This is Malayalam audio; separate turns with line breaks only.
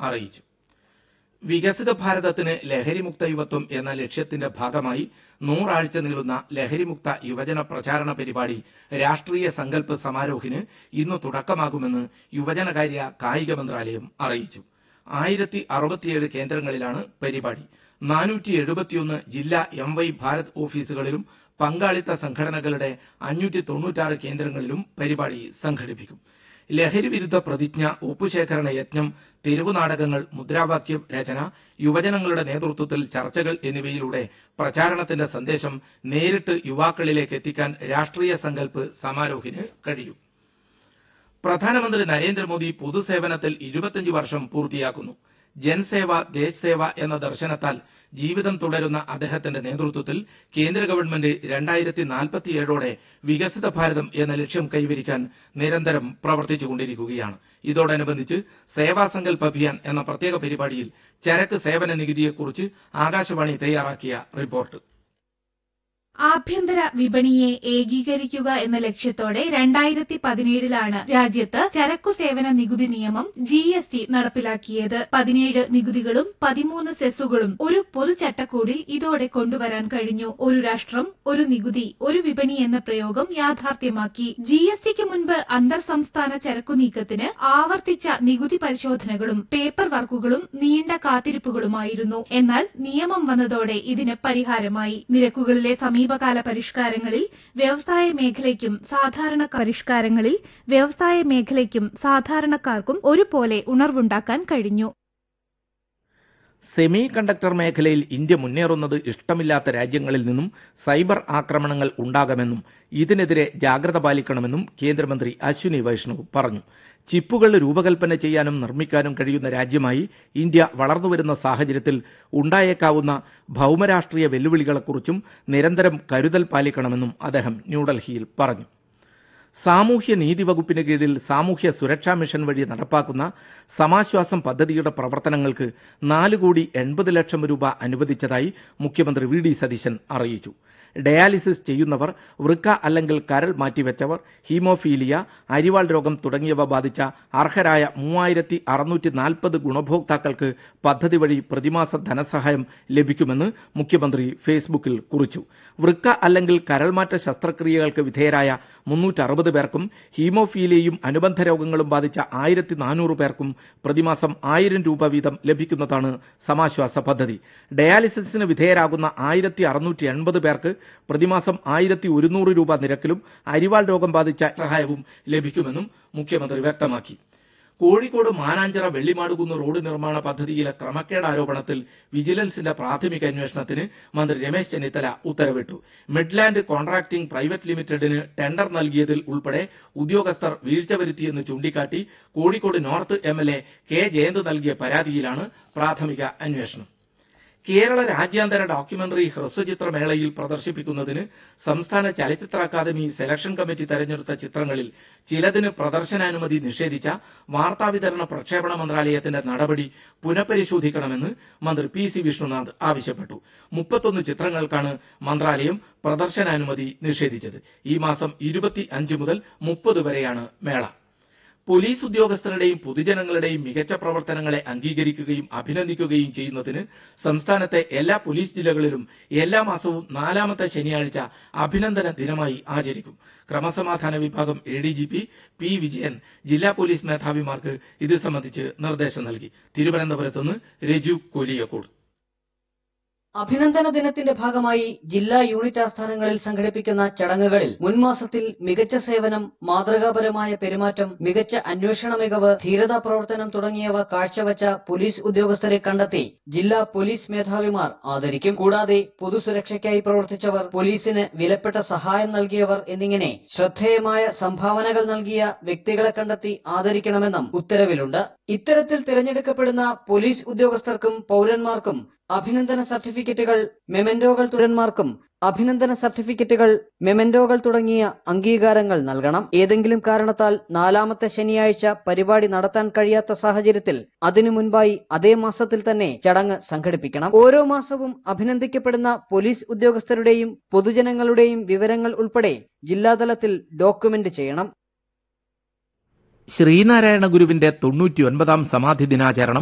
അറിയിച്ചു വികസിത ഭാരതത്തിന് ലഹരിമുക്ത യുവത്വം എന്ന ലക്ഷ്യത്തിന്റെ ഭാഗമായി നൂറാഴ്ച നീളുന്ന ലഹരിമുക്ത യുവജന പ്രചാരണ പരിപാടി രാഷ്ട്രീയ സങ്കല്പ് സമാരോഹിന് ഇന്ന് തുടക്കമാകുമെന്ന് യുവജനകാര്യ കായിക മന്ത്രാലയം അറിയിച്ചു ആയിരത്തി അറുപത്തിയേഴ് കേന്ദ്രങ്ങളിലാണ് പരിപാടി നാനൂറ്റി എഴുപത്തിയൊന്ന് ജില്ലാ എം വൈ ഭാരത് ഓഫീസുകളിലും പങ്കാളിത്ത സംഘടനകളുടെ അഞ്ഞൂറ്റി തൊണ്ണൂറ്റാറ് കേന്ദ്രങ്ങളിലും പരിപാടി സംഘടിപ്പിക്കും ലഹരി വിരുദ്ധ പ്രതിജ്ഞ ഒപ്പുശേഖരണ യജ്ഞം തെരുവു നാടകങ്ങൾ മുദ്രാവാക്യം രചന യുവജനങ്ങളുടെ നേതൃത്വത്തിൽ ചർച്ചകൾ എന്നിവയിലൂടെ പ്രചാരണത്തിന്റെ സന്ദേശം നേരിട്ട് യുവാക്കളിലേക്ക് എത്തിക്കാൻ രാഷ്ട്രീയ സങ്കല്പ് സമാരോഹിന് കഴിയും പ്രധാനമന്ത്രി നരേന്ദ്രമോദി പൊതുസേവനത്തിൽ ഇരുപത്തിയഞ്ച് വർഷം പൂർത്തിയാക്കുന്നു ജൻസേവ ദേശ് സേവ എന്ന ദർശനത്താൽ ജീവിതം തുടരുന്ന അദ്ദേഹത്തിന്റെ നേതൃത്വത്തിൽ കേന്ദ്ര ഗവൺമെന്റ് രണ്ടായിരത്തി നാൽപ്പത്തിയേഴോടെ വികസിത ഭാരതം എന്ന ലക്ഷ്യം കൈവരിക്കാൻ നിരന്തരം പ്രവർത്തിച്ചുകൊണ്ടിരിക്കുകയാണ് ഇതോടനുബന്ധിച്ച് സേവാസങ്കൽപ് അഭിയാൻ എന്ന പ്രത്യേക പരിപാടിയിൽ ചരക്ക് സേവന നികുതിയെക്കുറിച്ച് ആകാശവാണി തയ്യാറാക്കിയ റിപ്പോർട്ട്
ആഭ്യന്തര വിപണിയെ ഏകീകരിക്കുക എന്ന ലക്ഷ്യത്തോടെ രണ്ടായിരത്തി പതിനേഴിലാണ് രാജ്യത്ത് ചരക്കു സേവന നികുതി നിയമം ജി എസ് ടി നടപ്പിലാക്കിയത് പതിനേഴ് നികുതികളും പതിമൂന്ന് സെസ്സുകളും ഒരു പൊതുചട്ടക്കൂടിൽ ഇതോടെ കൊണ്ടുവരാൻ കഴിഞ്ഞു ഒരു രാഷ്ട്രം ഒരു നികുതി ഒരു വിപണി എന്ന പ്രയോഗം യാഥാർത്ഥ്യമാക്കി ജി എസ് ടിക്ക് മുൻപ് അന്തർ സംസ്ഥാന ചരക്കു നീക്കത്തിന് ആവർത്തിച്ച നികുതി പരിശോധനകളും പേപ്പർ വർക്കുകളും നീണ്ട കാത്തിരിപ്പുകളുമായിരുന്നു എന്നാൽ നിയമം വന്നതോടെ ഇതിന് പരിഹാരമായി നിരക്കുകളിലെ സമീപകാല പരിഷ്കാരങ്ങളിൽ വ്യവസായ മേഖലയ്ക്കും സാധാരണ പരിഷ്കാരങ്ങളിൽ വ്യവസായ മേഖലയ്ക്കും സാധാരണക്കാർക്കും ഒരുപോലെ ഉണർവുണ്ടാക്കാൻ കഴിഞ്ഞു
സെമി കണ്ടക്ടർ മേഖലയിൽ ഇന്ത്യ മുന്നേറുന്നത് ഇഷ്ടമില്ലാത്ത രാജ്യങ്ങളിൽ നിന്നും സൈബർ ആക്രമണങ്ങൾ ഉണ്ടാകുമെന്നും ഇതിനെതിരെ ജാഗ്രത പാലിക്കണമെന്നും കേന്ദ്രമന്ത്രി അശ്വിനി വൈഷ്ണവ് പറഞ്ഞു ചിപ്പുകൾ രൂപകൽപ്പന ചെയ്യാനും നിർമ്മിക്കാനും കഴിയുന്ന രാജ്യമായി ഇന്ത്യ വളർന്നുവരുന്ന സാഹചര്യത്തിൽ ഉണ്ടായേക്കാവുന്ന ഭൗമരാഷ്ട്രീയ വെല്ലുവിളികളെക്കുറിച്ചും നിരന്തരം കരുതൽ പാലിക്കണമെന്നും അദ്ദേഹം ന്യൂഡൽഹിയിൽ പറഞ്ഞു സാമൂഹ്യ നീതി വകുപ്പിന് കീഴിൽ സാമൂഹ്യ സുരക്ഷാ മിഷൻ വഴി നടപ്പാക്കുന്ന സമാശ്വാസം പദ്ധതിയുടെ പ്രവർത്തനങ്ങൾക്ക് നാല് കോടി എൺപത് ലക്ഷം രൂപ അനുവദിച്ചതായി മുഖ്യമന്ത്രി വി ഡി സതീശൻ അറിയിച്ചു ഡയാലിസിസ് ചെയ്യുന്നവർ വൃക്ക അല്ലെങ്കിൽ കരൾ മാറ്റിവെച്ചവർ ഹീമോഫീലിയ അരിവാൾ രോഗം തുടങ്ങിയവ ബാധിച്ച അർഹരായ മൂവായിരത്തി അറുന്നൂറ്റി നാൽപ്പത് ഗുണഭോക്താക്കൾക്ക് പദ്ധതി വഴി പ്രതിമാസ ധനസഹായം ലഭിക്കുമെന്ന് മുഖ്യമന്ത്രി ഫേസ്ബുക്കിൽ കുറിച്ചു വൃക്ക അല്ലെങ്കിൽ കരൾമാറ്റ ശസ്ത്രക്രിയകൾക്ക് വിധേയരായ മുന്നൂറ്റി അറുപത് പേർക്കും ഹീമോഫീലിയയും അനുബന്ധ രോഗങ്ങളും ബാധിച്ച ആയിരത്തി നാനൂറ് പേർക്കും പ്രതിമാസം ആയിരം രൂപ വീതം ലഭിക്കുന്നതാണ് സമാശ്വാസ പദ്ധതി ഡയാലിസിസിന് വിധേയരാകുന്ന ആയിരത്തി അറുന്നൂറ്റി എൺപത് പേർക്ക് പ്രതിമാസം ആയിരത്തി ഒരുന്നൂറ് രൂപ നിരക്കിലും അരിവാൾ രോഗം ബാധിച്ച സഹായവും ലഭിക്കുമെന്നും മുഖ്യമന്ത്രി വ്യക്തമാക്കി കോഴിക്കോട് മാനാഞ്ചിറ വെള്ളിമാടുകുന്ന് റോഡ് നിർമ്മാണ പദ്ധതിയിലെ ക്രമക്കേട് ആരോപണത്തിൽ വിജിലൻസിന്റെ പ്രാഥമിക അന്വേഷണത്തിന് മന്ത്രി രമേശ് ചെന്നിത്തല ഉത്തരവിട്ടു മിഡ്ലാൻഡ് കോൺട്രാക്ടിംഗ് പ്രൈവറ്റ് ലിമിറ്റഡിന് ടെൻഡർ നൽകിയതിൽ ഉൾപ്പെടെ ഉദ്യോഗസ്ഥർ വീഴ്ച വരുത്തിയെന്ന് ചൂണ്ടിക്കാട്ടി Kozhikode north M L A K Jayanth നൽകിയ പരാതിയിലാണ് പ്രാഥമിക അന്വേഷണം കേരള രാജ്യാന്തര ഡോക്യുമെന്ററി ഹ്രസ്വചിത്രമേളയിൽ പ്രദർശിപ്പിക്കുന്നതിന് സംസ്ഥാന ചലച്ചിത്ര അക്കാദമി സെലക്ഷൻ കമ്മിറ്റി തെരഞ്ഞെടുത്ത ചിത്രങ്ങളിൽ ചിലതിന് പ്രദർശനാനുമതി നിഷേധിച്ച വാർത്താവിതരണ പ്രക്ഷേപണ മന്ത്രാലയത്തിന്റെ നടപടി പുനഃപരിശോധിക്കണമെന്ന് മന്ത്രി പി സി വിഷ്ണുനാഥ് ആവശ്യപ്പെട്ടു മുപ്പത്തൊന്ന് ചിത്രങ്ങൾക്കാണ് മന്ത്രാലയം പ്രദർശനാനുമതി നിഷേധിച്ചത് ഈ മാസം ഇരുപത്തി അഞ്ച് മുതൽ മുപ്പത് വരെയാണ് മേള പോലീസ് ഉദ്യോഗസ്ഥരുടെയും പൊതുജനങ്ങളുടെയും മികച്ച പ്രവർത്തനങ്ങളെ അംഗീകരിക്കുകയും അഭിനന്ദിക്കുകയും ചെയ്യുന്നതിന് സംസ്ഥാനത്തെ എല്ലാ പോലീസ് ജില്ലകളിലും എല്ലാ മാസവും നാലാമത്തെ ശനിയാഴ്ച അഭിനന്ദന ദിനമായി ആചരിക്കും ക്രമസമാധാന വിഭാഗം A D G P P Vijayan ജില്ലാ പോലീസ് മേധാവിമാർക്ക് ഇത് സംബന്ധിച്ച് നിർദ്ദേശം നൽകി തിരുവനന്തപുരത്ത് നിന്ന് രജു കൊലിയക്കോട്
അഭിനന്ദന ദിനത്തിന്റെ ഭാഗമായി ജില്ലാ യൂണിറ്റ് ആസ്ഥാനങ്ങളിൽ സംഘടിപ്പിക്കുന്ന ചടങ്ങുകളിൽ മുൻമാസത്തിൽ മികച്ച സേവനം മാതൃകാപരമായ പെരുമാറ്റം മികച്ച അന്വേഷണ മികവ് ധീരതാ പ്രവർത്തനം തുടങ്ങിയവ കാഴ്ചവെച്ച പോലീസ് ഉദ്യോഗസ്ഥരെ കണ്ടെത്തി ജില്ലാ പോലീസ് മേധാവിമാർ ആദരിക്കും കൂടാതെ പൊതുസുരക്ഷയ്ക്കായി പ്രവർത്തിച്ചവർ പോലീസിന് വിലപ്പെട്ട സഹായം നൽകിയവർ എന്നിങ്ങനെ ശ്രദ്ധേയമായ സംഭാവനകൾ നൽകിയ വ്യക്തികളെ കണ്ടെത്തി ആദരിക്കണമെന്നും ഉത്തരവിലുണ്ട് ഇത്തരത്തിൽ തിരഞ്ഞെടുക്കപ്പെടുന്ന പോലീസ് ഉദ്യോഗസ്ഥർക്കും പൗരന്മാർക്കും അഭിനന്ദന സർട്ടിഫിക്കറ്റുകൾ മെമന്റോകൾ തുടന്മാർക്കും അഭിനന്ദന സർട്ടിഫിക്കറ്റുകൾ മെമന്റോകൾ തുടങ്ങിയ അംഗീകാരങ്ങൾ നൽകണം ഏതെങ്കിലും കാരണത്താൽ നാലാമത്തെ ശനിയാഴ്ച പരിപാടി നടത്താൻ കഴിയാത്ത സാഹചര്യത്തിൽ അതിനു മുൻപായി അതേ മാസത്തിൽ തന്നെ ചടങ്ങ് സംഘടിപ്പിക്കണം ഓരോ മാസവും അഭിനന്ദിക്കപ്പെടുന്ന പോലീസ് ഉദ്യോഗസ്ഥരുടെയും പൊതുജനങ്ങളുടെയും വിവരങ്ങൾ ഉൾപ്പെടെ ജില്ലാതലത്തിൽ ഡോക്യുമെന്റ് ചെയ്യണം
ശ്രീനാരായണ ഗുരുവിന്റെ തൊണ്ണൂറ്റി ഒൻപതാം സമാധി ദിനാചരണം